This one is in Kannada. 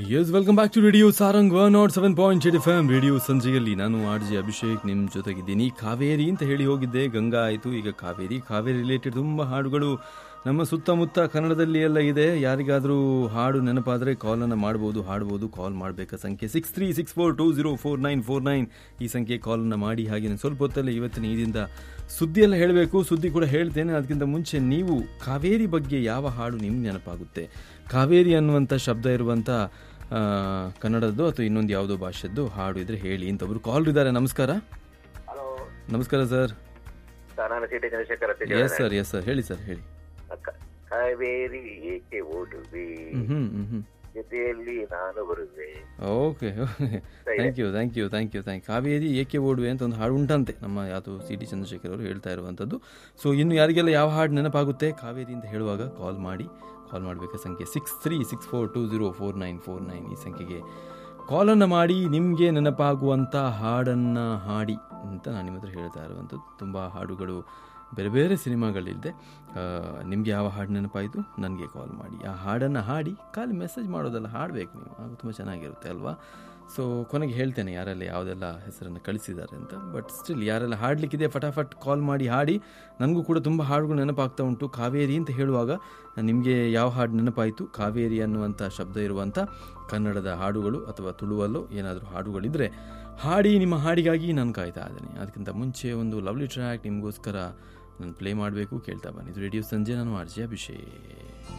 S welcome back to radio Sarang one not seven point eight F M radio ಸಂಜೆಯಲ್ಲಿ ನಾನು ಆರ್ ಜಿ ಅಭಿಷೇಕ್ ನಿಮ್ಮ ಜೊತೆಗಿದ್ದೀನಿ ಕಾವೇರಿ ಅಂತ ಹೇಳಿ ಹೋಗಿದ್ದೆ ಗಂಗಾ ಆಯಿತು ಈಗ ಕಾವೇರಿ ಕಾವೇರಿ ರಿಲೇಟೆಡ್ ತುಂಬ ಹಾಡುಗಳು ನಮ್ಮ ಸುತ್ತಮುತ್ತ ಕನ್ನಡದಲ್ಲಿ ಎಲ್ಲ ಇದೆ ಯಾರಿಗಾದರೂ ಹಾಡು ನೆನಪಾದರೆ ಕಾಲನ್ನು ಮಾಡ್ಬೋದು ಹಾಡ್ಬೋದು ಕಾಲ್ ಮಾಡಬೇಕಾ ಸಂಖ್ಯೆ six three six four two zero four nine four nine ಈ ಸಂಖ್ಯೆ ಕಾಲನ್ನು ಮಾಡಿ ಹಾಗೆ ಸ್ವಲ್ಪ ಹೊತ್ತಲ್ಲೇ ಇವತ್ತಿನ ಇದರಿಂದ ಸುದ್ದಿ ಎಲ್ಲ ಹೇಳಬೇಕು ಸುದ್ದಿ ಕೂಡ ಹೇಳ್ತೇನೆ ಅದಕ್ಕಿಂತ ಮುಂಚೆ ನೀವು ಕಾವೇರಿ ಬಗ್ಗೆ ಯಾವ ಹಾಡು ನಿಮ್ಗೆ ನೆನಪಾಗುತ್ತೆ ಕಾವೇರಿ ಅನ್ನುವಂಥ ಶಬ್ದ ಇರುವಂಥ ಆ, ಕನ್ನಡದ್ದು ಅಥವಾ ಇನ್ನೊಂದು ಯಾವುದೋ ಭಾಷೆದ್ದು ಹಾಡು ಇದ್ರೆ ಹೇಳಿ ಅಂತ ಒಬ್ರು ಕಾಲ್ ಇದ್ದಾರೆ ನಮಸ್ಕಾರ ಹಲೋ ನಮಸ್ಕಾರ ಸರ್ ಸರ್ ನಾನು ಸಿಟಿ ಚಂದ್ರಶೇಖರ್ ಅಂತ ಎಸ್ ಸರ್ ಎಸ್ ಸರ್ ಹೇಳಿ ಸರ್ ಹೇಳಿ ಕ- ಕಾವೇರಿ ಏಕೆ ಓಡುವೆ ಹ್ಞೂ ಹ್ಞೂ ಹ್ಞೂ ಜೊತೆಯಲ್ಲಿ ನಾನು ಬರುವೆ okay thank you thank you thank you thank Kaveri ಏಕೆ ಓಡುವೆ ಅಂತ ಒಂದು ಹಾಡು ಉಂಟಂತೆ ನಮ್ಮ ಯಾವುದು ಸಿ ಟಿ ಚಂದ್ರಶೇಖರ್ ಅವರು ಹೇಳ್ತಾ ಇರುವಂಥದ್ದು ಸೊ ಇನ್ನು ಯಾರಿಗೆಲ್ಲ ಯಾವ ಹಾಡು ನೆನಪಾಗುತ್ತೆ ಕಾವೇರಿ ಅಂತ ಹೇಳುವಾಗ ಕಾಲ್ ಮಾಡಿ ಕಾಲ್ ಮಾಡಬೇಕಾದ ಸಂಖ್ಯೆ six three six four two zero four nine four nine ಈ ಸಂಖ್ಯೆಗೆ ಕಾಲನ್ನು ಮಾಡಿ ನಿಮಗೆ ನೆನಪಾಗುವಂಥ ಹಾಡನ್ನು ಹಾಡಿ ಅಂತ ನಾನು ನಿಮ್ಮ ಹತ್ರ ಹೇಳ್ತಾ ಇರುವಂಥದ್ದು ತುಂಬ ಹಾಡುಗಳು ಬೇರೆ ಬೇರೆ ಸಿನಿಮಾಗಳಿದೆ ನಿಮಗೆ ಯಾವ ಹಾಡು ನೆನಪಾಯಿತು ನನಗೆ ಕಾಲ್ ಮಾಡಿ ಆ ಹಾಡನ್ನು ಹಾಡಿ ಖಾಲಿ ಮೆಸೇಜ್ ಮಾಡೋದಲ್ಲ ಹಾಡಬೇಕು ನೀವು ಆಗ ತುಂಬ ಚೆನ್ನಾಗಿರುತ್ತೆ ಅಲ್ವಾ ಸೊ ಕೊನೆಗೆ ಹೇಳ್ತೇನೆ ಯಾರೆಲ್ಲ ಯಾವುದೆಲ್ಲ ಹೆಸರನ್ನು ಕಳಿಸಿದ್ದಾರೆ ಅಂತ ಬಟ್ ಸ್ಟಿಲ್ ಯಾರೆಲ್ಲ ಹಾಡಲಿಕ್ಕಿದೆ ಫಟಾಫಟ್ ಕಾಲ್ ಮಾಡಿ ಹಾಡಿ ನನಗೂ ಕೂಡ ತುಂಬ ಹಾಡುಗಳು ನೆನಪಾಗ್ತಾ ಉಂಟು ಕಾವೇರಿ ಅಂತ ಹೇಳುವಾಗ ನಿಮಗೆ ಯಾವ ಹಾಡು ನೆನಪಾಯಿತು ಕಾವೇರಿ ಅನ್ನುವಂಥ ಶಬ್ದ ಇರುವಂಥ ಕನ್ನಡದ ಹಾಡುಗಳು ಅಥವಾ ತುಳುವಲ್ಲೋ ಏನಾದರೂ ಹಾಡುಗಳಿದ್ದರೆ ಹಾಡಿ ನಿಮ್ಮ ಹಾಡಿಗಾಗಿ ನಾನು ಕಾಯ್ತಾ ಇದ್ದೇನೆ ಅದಕ್ಕಿಂತ ಮುಂಚೆ ಒಂದು ಲವ್ಲಿ ಟ್ರ್ಯಾಕ್ ನಿಮಗೋಸ್ಕರ ನಾನು ಪ್ಲೇ ಮಾಡಬೇಕು ಕೇಳ್ತಾ ಬನ್ನಿ ಇದು ರೇಡಿಯೋ ಸಂಜೆ ನಾನು ಆರ್ಜಿ ಅಭಿಷೇಕ್